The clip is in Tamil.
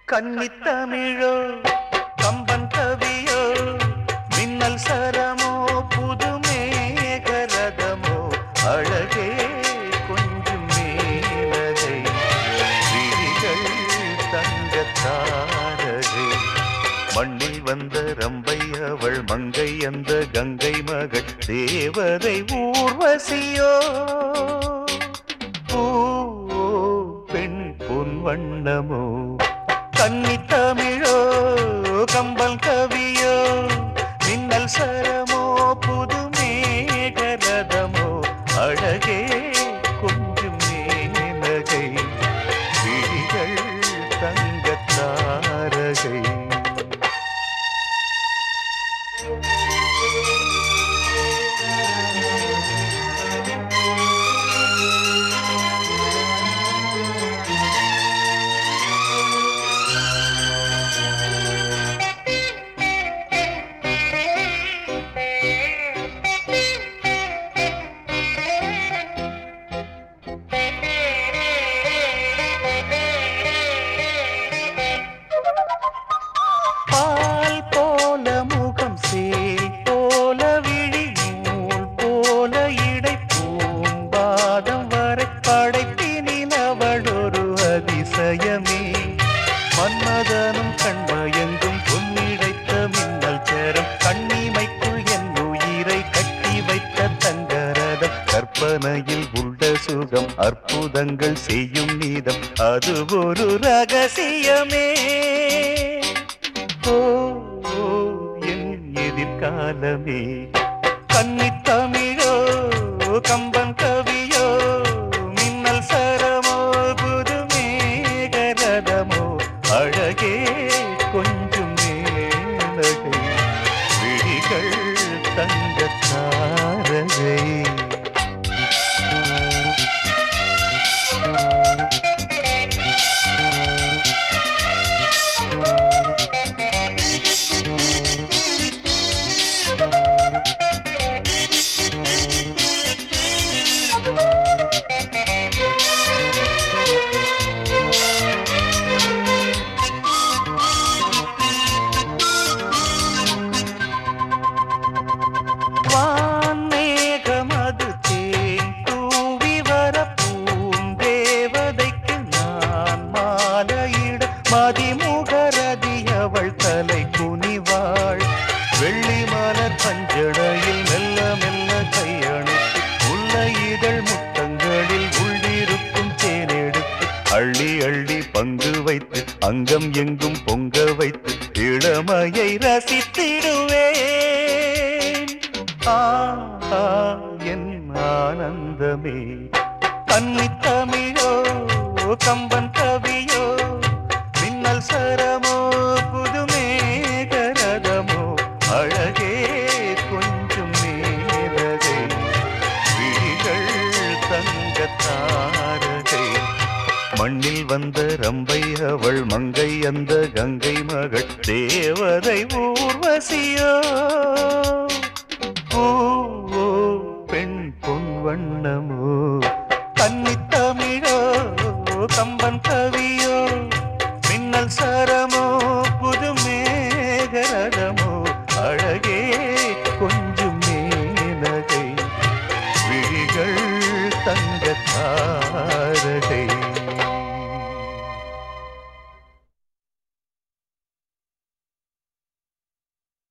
கன்னித்தமிழோ கம்பன் கவியோ மின்னல் சரமோ புது மேகரதமோ அழகே கொஞ்சம் மேலகை விழிகள் தங்கத்தாரகை மண்ணில் வந்த ரம்பை அவள் மங்கை அந்த கங்கை மகள் தேவதை ஊர்வசியோ பூ பெண் பொன் வண்ணமோ கன்னி தமிழோ கம்பல் கவியோ மின்னல் சரமோ புது மேகரதமோ அழகே கொஞ்சம் மேனகை விழிகள் தங்கத்தாரகை பால் போல முகம் சேல் போல விழி நூல் போல இடை பூம்பாதம் வரை படைப்பினில் அவளொரு அதிசயமே மன்மதனும் கண்மயங்கும் பொன்னிடைத்த மின்னல் சேரம் கண்ணிமைக்குள் என் உயிரை கட்டி வைத்த தங்கரதம் கற்பனையில் உள்ள சுகம் அற்புதங்கள் செய்யும் நீதம் அது ஒரு ரகசியமே ஓ ஓ, என் எதிர்காலமே கன்னித் தமிழோ கம்பன் கவியோ மின்னல் சரமோ புது மேகரதமோ அழகே கொஞ்சம் மேலகை விழிகள் தங்கத்தாரகை வான்மேகமது தேன் தூவி வர பூந்தேவதைக்கு நான் மாலையிட மதிமுகரதி அவள் தலை குனிவாள் வெள்ளி மலர் பஞ்சடையில் மெல்ல மெல்ல கையணைத்து முல்லை இதழ் முத்தங்களில் உள்ளிருக்கும் தேனெடுத்து அள்ளி அள்ளி பங்கு வைத்து அங்கம் எங்கும் பொங்க வைத்து இளமையை ரசித்திடுவேன் ஆஹா என் ஆனந்தமே கன்னித் தமிழோ கம்பன் கவியோ மின்னல் சரமோ புது மேகரதமோ அழகே கொஞ்சம் மேலகை விழிகள் தங்கத்தாரகை மண்ணில் வந்த ரம்பை அவள் மங்கை அந்த கங்கை மகள் தேவதை ஊர்வசியோ ஓ ஓ, பெண் பொன் வண்ணமோ கன்னித் தமிழோ கம்பன் கவியோ மின்னல் சரமோ புது மேகரதமோ அழகே கொஞ்சம் மேனகை விழிகள் தங்கத்தாரகை